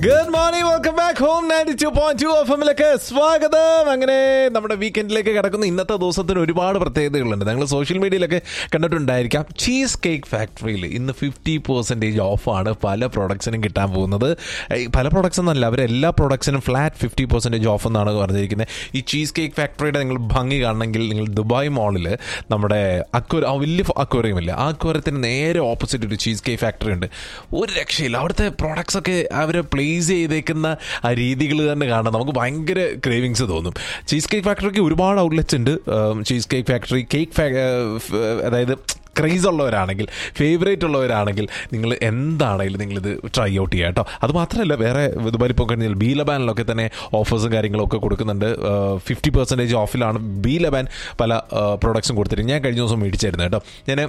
good morning welcome back home ninety two point two F എമ്മിലേക്ക് സ്വാഗതം അങ്ങനെ നമ്മുടെ വീക്കെൻഡിലേക്ക് കിടക്കുന്ന ഇന്നത്തെ ദിവസത്തിന് ഒരുപാട് പ്രത്യേകതകളുണ്ട് നിങ്ങൾ സോഷ്യൽ മീഡിയയിലൊക്കെ കണ്ടിട്ടുണ്ടായിരിക്കാം ചീസ് കേക്ക് ഫാക്ടറിയിൽ ഇന്ന് ഫിഫ്റ്റി പെർസെൻറ്റേജ് ഓഫാണ് പല പ്രൊഡക്ട്സിനും കിട്ടാൻ പോകുന്നത് ഏയ് പല പ്രൊഡക്ട്സ് എന്നല്ല അവരെല്ലാ പ്രൊഡക്ട്സിനും ഫ്ലാറ്റ് ഫിഫ്റ്റി പെർസെൻറ്റേജ് ഓഫ് എന്നാണ് പറഞ്ഞിരിക്കുന്നത് ഈ ചീസ് കേക്ക് ഫാക്ടറിയുടെ നിങ്ങൾ ഭംഗി കാണണമെങ്കിൽ നിങ്ങൾ ദുബായ് മോളിൽ നമ്മുടെ അക്വർ ആ വലിയ അക്വറിയം ഇല്ല ആ അക്വറിയത്തിന് നേരെ ഓപ്പോസിറ്റ് ഒരു ചീസ് കേക്ക് ഫാക്ടറി ഉണ്ട് ഒരു രക്ഷയില്ല അവിടുത്തെ പ്രോഡക്ട്സ് ഒക്കെ അവർ പ്ലേസ് ചെയ്തേക്കുന്ന ആ രീതികൾ തന്നെ കാണാൻ നമുക്ക് ഭയങ്കര ക്രേവിങ്സ് തോന്നും ചീസ് കേക്ക് ഫാക്ടറിക്ക് ഒരുപാട് ഔട്ട്ലെറ്റ്സ് ഉണ്ട് ചീസ് കേക്ക് ഫാക്ടറി കേക്ക് അതായത് ക്രൈസ് ഉള്ളവരാണെങ്കിൽ ഫേവറേറ്റ് ഉള്ളവരാണെങ്കിൽ നിങ്ങൾ എന്താണെങ്കിലും നിങ്ങളിത് ട്രൈ ഔട്ട് ചെയ്യുക കേട്ടോ അത് മാത്രമല്ല വേറെ ദുബായിൽ പോയി കഴിഞ്ഞാൽ ബി ലബാനിലൊക്കെ തന്നെ ഓഫേഴ്സും കാര്യങ്ങളൊക്കെ കൊടുക്കുന്നുണ്ട് ഫിഫ്റ്റി പെർസെൻറ്റേജ് ഓഫിലാണ് ബി ലബാൻ പല പ്രോഡക്ട്സും കൊടുത്തിട്ട് ഞാൻ കഴിഞ്ഞ ദിവസം മേടിച്ചായിരുന്നു കേട്ടോ ഞാൻ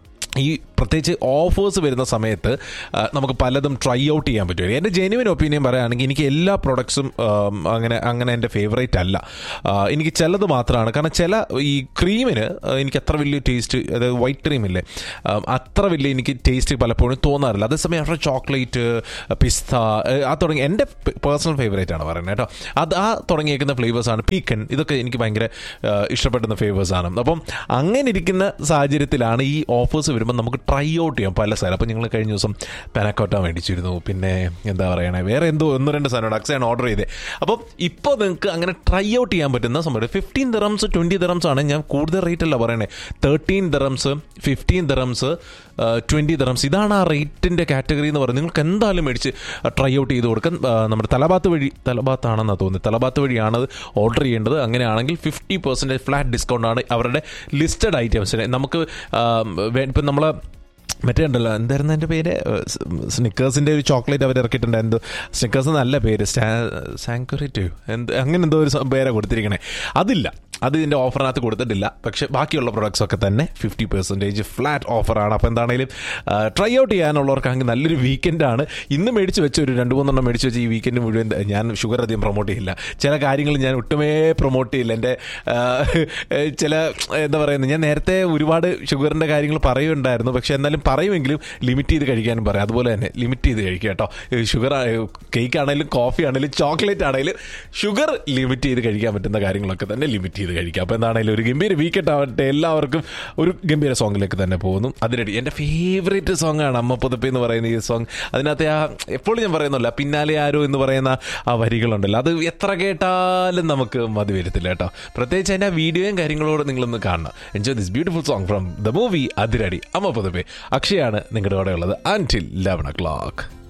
ഈ പ്രത്യേകിച്ച് ഓഫേഴ്സ് വരുന്ന സമയത്ത് ആ, നമുക്ക് പലതും ട്രൈ ഔട്ട് ചെയ്യാൻ പറ്റും എൻ്റെ ജെനുവിൻ ഒപ്പീനിയൻ പറയുകയാണെങ്കിൽ എനിക്ക് എല്ലാ പ്രൊഡക്ട്സും അങ്ങനെ അങ്ങനെ എൻ്റെ ഫേവറേറ്റ് അല്ല ആ, എനിക്ക് ചിലത് മാത്രമാണ് കാരണം ചില ഈ ക്രീമിന് എനിക്ക് അത്ര വലിയ ടേസ്റ്റ് അതായത് വൈറ്റ് ക്രീമില്ലേ ആ, അത്ര വലിയ എനിക്ക് ടേസ്റ്റ് പലപ്പോഴും തോന്നാറില്ല അതേസമയം അവരുടെ ചോക്ലേറ്റ് പിസ്ത ആ തുടങ്ങി എൻ്റെ പേഴ്സണൽ ഫേവറേറ്റ് ആണ് പറയുന്നത് കേട്ടോ അത് ആ തുടങ്ങിയേക്കുന്ന ഫ്ലേവേഴ്സാണ് പീക്കൻ ഇതൊക്കെ എനിക്ക് ഭയങ്കര ആ, ഇഷ്ടപ്പെടുന്ന ഫ്ലേവേഴ്സാണ് അപ്പം അങ്ങനെ ഇരിക്കുന്ന സാഹചര്യത്തിലാണ് ഈ ഓഫേഴ്സ് വരുമ്പോൾ നമുക്ക് ട്രൈ ഔട്ട് ചെയ്യാം പല സ്ഥലം അപ്പോൾ ഞങ്ങൾ കഴിഞ്ഞ ദിവസം പാനക്കോട്ട മേടിച്ചിരുന്നു പിന്നെ എന്താ പറയണേ വേറെ എന്തോ ഒന്ന് രണ്ട് സാധനം അക്സയാണ് ഓർഡർ ചെയ്തത് അപ്പം ഇപ്പോൾ നിങ്ങൾക്ക് അങ്ങനെ ട്രൈ ഔട്ട് ചെയ്യാൻ പറ്റുന്ന സംഭവം ഫിഫ്റ്റീൻ ദിറംസ് ട്വൻറ്റി ദിറംസ് ആണ് ഞാൻ കൂടുതൽ റേറ്റ് അല്ല പറയണേ thirteen dirhams fifteen dirhams twenty dirhams ഇതാണ് ആ റേറ്റിൻ്റെ കാറ്റഗറി എന്ന് പറയുന്നത് നിങ്ങൾക്ക് എന്തായാലും മേടിച്ച് ട്രൈ ഔട്ട് ചെയ്ത് കൊടുക്കാൻ ആ, നമ്മുടെ തലഭാത്ത് വഴി തലഭാത്താണെന്നാണ് തോന്നുന്നത് തലഭാത്ത് വഴിയാണ് ഓർഡർ ചെയ്യേണ്ടത് അങ്ങനെയാണെങ്കിൽ ഫിഫ്റ്റി പെർസെൻറ്റേജ് ഫ്ലാറ്റ് ഡിസ്കൗണ്ട് ആണ് അവരുടെ ലിസ്റ്റഡ് ഐറ്റംസിന് നമുക്ക് ഇപ്പം നമ്മൾ മറ്റേ ഉണ്ടല്ലോ എന്തായിരുന്നു എൻ്റെ പേര് സ്നിക്കേഴ്സിൻ്റെ ഒരു ചോക്ലേറ്റ് അവർ ഇറക്കിയിട്ടുണ്ടായിരുന്നു സ്നിക്കേഴ്സ് നല്ല പേര് സാങ്കുറേറ്റീവ് എന്ത് അങ്ങനെ എന്തോ ഒരു സ- പേരാ കൊടുത്തിരിക്കണേ അതില്ല അത് ഇതിൻ്റെ ഓഫറിനകത്ത് കൊടുത്തിട്ടില്ല പക്ഷേ ബാക്കിയുള്ള പ്രൊഡക്ട്സ് ഒക്കെ തന്നെ ഫിഫ്റ്റി പെർസെൻറ്റേജ് ഫ്ലാറ്റ് ഓഫറാണ് അപ്പോൾ എന്താണെങ്കിലും ട്രൈ ഔട്ട് ചെയ്യാനുള്ളവർക്കാണെങ്കിൽ നല്ലൊരു വീക്കെൻഡാണ് ഇന്ന് മേടിച്ച് വെച്ച ഒരു രണ്ട് മൂന്നെണ്ണം മേടിച്ച് വെച്ച് ഈ വീക്കെൻഡ് മുഴുവൻ ഞാൻ ഷുഗർ അധികം പ്രൊമോട്ട് ചെയ്യില്ല ചില കാര്യങ്ങൾ ഞാൻ ഒട്ടുമേ പ്രൊമോട്ട് ചെയ്യില്ല എൻ്റെ ആ, ചില എന്താ പറയുന്നത് ഞാൻ നേരത്തെ ഒരുപാട് ഷുഗറിൻ്റെ കാര്യങ്ങൾ പറയുണ്ടായിരുന്നു പക്ഷെ എന്നാലും പറയുമെങ്കിലും ലിമിറ്റ് ചെയ്ത് കഴിക്കാനും പറയാം അതുപോലെ തന്നെ ലിമിറ്റ് ചെയ്ത് കഴിക്കുക കേട്ടോ ഷുഗർ കേക്ക് ആണെങ്കിലും കോഫി ആണെങ്കിലും ചോക്ലേറ്റ് ആണെങ്കിലും ഷുഗർ ലിമിറ്റ് ചെയ്ത് കഴിക്കാൻ പറ്റുന്ന കാര്യങ്ങളൊക്കെ തന്നെ ലിമിറ്റ് ചെയ്ത് കഴിക്കുക അപ്പോൾ എന്താണെങ്കിലും ഒരു ഗംഭീര വീക്കെൻഡ് ആവട്ടെ എല്ലാവർക്കും ഒരു ഗംഭീര സോങ്ങിലേക്ക് തന്നെ പോകുന്നു അതിനിടെ എൻ്റെ ഫേവറേറ്റ് സോങ് ആണ് അമ്മ പുതപ്പ് എന്ന് പറയുന്ന ഈ സോങ് അതിനകത്ത് ആ എപ്പോഴും ഞാൻ പറയുന്നില്ല പിന്നാലെ ആരോ എന്ന് പറയുന്ന ആ വരികളുണ്ടല്ലോ അത് എത്ര കേട്ടാലും നമുക്ക് മതി വരത്തില്ല കേട്ടോ പ്രത്യേകിച്ച് അതിൻ്റെ ആ വീഡിയോയും കാര്യങ്ങളോട് നിങ്ങളൊന്ന് കാണണം enjoy this beautiful song from the movie Athiradi അമ്മ പുതപ്പേ അക്ഷയാണ് നിങ്ങളുടെ കൂടെ ഉള്ളത് അൻറ്റിൽ ലെവൻ ഒ ക്ലോക്ക്